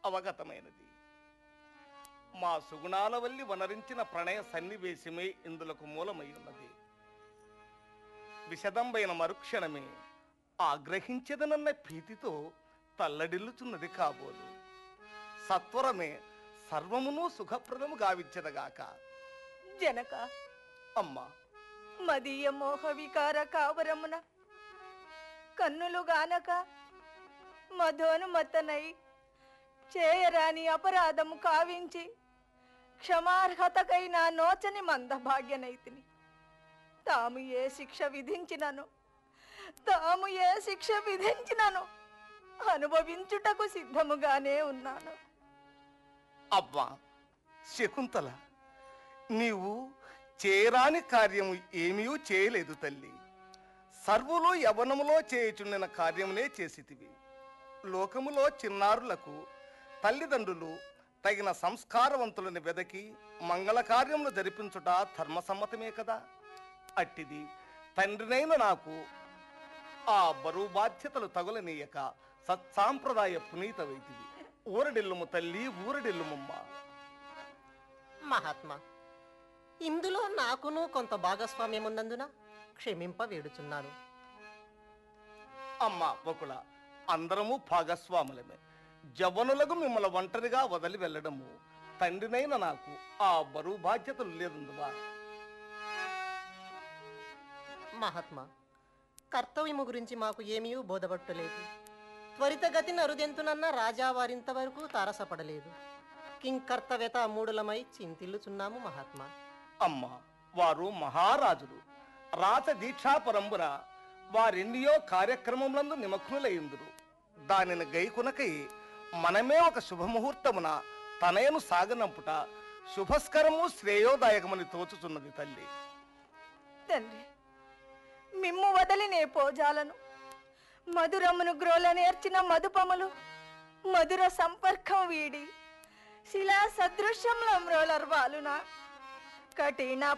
అవగతమైనది మా సుగుణాల వల్లి వనరించిన ప్రణయ సన్నివేశమే ఇందులకు మూలమై ఉన్నది విషదంబైన మరుక్షణమే ఆగ్రహించదనన్న భీతితో తల్లడిల్లుచున్నది కాబోలు సత్వరమే సర్వమును సుఖప్రదము గావించదగాక జనక అమ్మా మదీయ మోహ వికార కావరమున కన్నులు గానక మధోనుమతనై చేయరాని అపరాధము కావించి క్షమార్హతకై నా నోచని మందభాగ్యనైతిని తాము ఏ శిక్ష విధించినను తాము ఏ శిక్ష విధించినను అనుభవించుటకు సిద్ధముగానే ఉన్నాను అవ్వా శకుంతల నీవు చేయరాని కార్యము ఏమీ చేయలేదు తల్లి సర్వులు యవనములో చేయుచుండిన కార్యమునే చేసితివి లోకములో చిన్నారులకు తల్లిదండ్రులు తగిన సంస్కారవంతులని వెదకి మంగళ కార్యములు జరిపించుట ధర్మసమ్మతమే కదా అట్టిది తండ్రినైన నాకు ఆ బరువు బాధ్యతలు తగులనీయక సత్సాంప్రదాయ పునీత వైతివి ఊరడిల్లుము తల్లి ఊరడిల్లుమమ్మ మహాత్మా ఇందులో నాకును కొంత భాగస్వామ్యం ఉన్నందున క్షమింప వేడుచున్నాను అమ్మ బకుల అందరము భాగస్వాములమే జవనులకు మిమ్మల్ని ఒంటరిగా వదిలి వెళ్ళడము తండ్రినైన నాకు ఆ బరువు బాధ్యతలు లేదుందువా మహాత్మా కర్తవ్యము గురించి మాకు ఏమీ బోధపట్టలేదు త్వరితగతిన అరుదెంతునన్న రాజా వారింతవరకు తారసపడలేదు కింకర్తవ్యత మూడులమై చింతిల్లుచున్నాము మహాత్మా అమ్మ వారు మహారాజులు రాత దీక్షాపరంబుర వారెన్నియో కార్యక్రమములందు నిమగ్నులయ్యుందురు దానిని గైకునకై మనమే ఒక శుభముహూర్తమున తనయను సాగనంపుట శుభస్కరము శ్రేయోదాయకమని తోచుచున్నది తల్లి తండ్రి మిమ్ము వదలి నే పోజాలను మధురమును గ్రోల నేర్చిన మధుపములు మధుర సంపర్కం వీడి శిలా సదృశ్యంలో మ్రోలర్వాలున కఠిన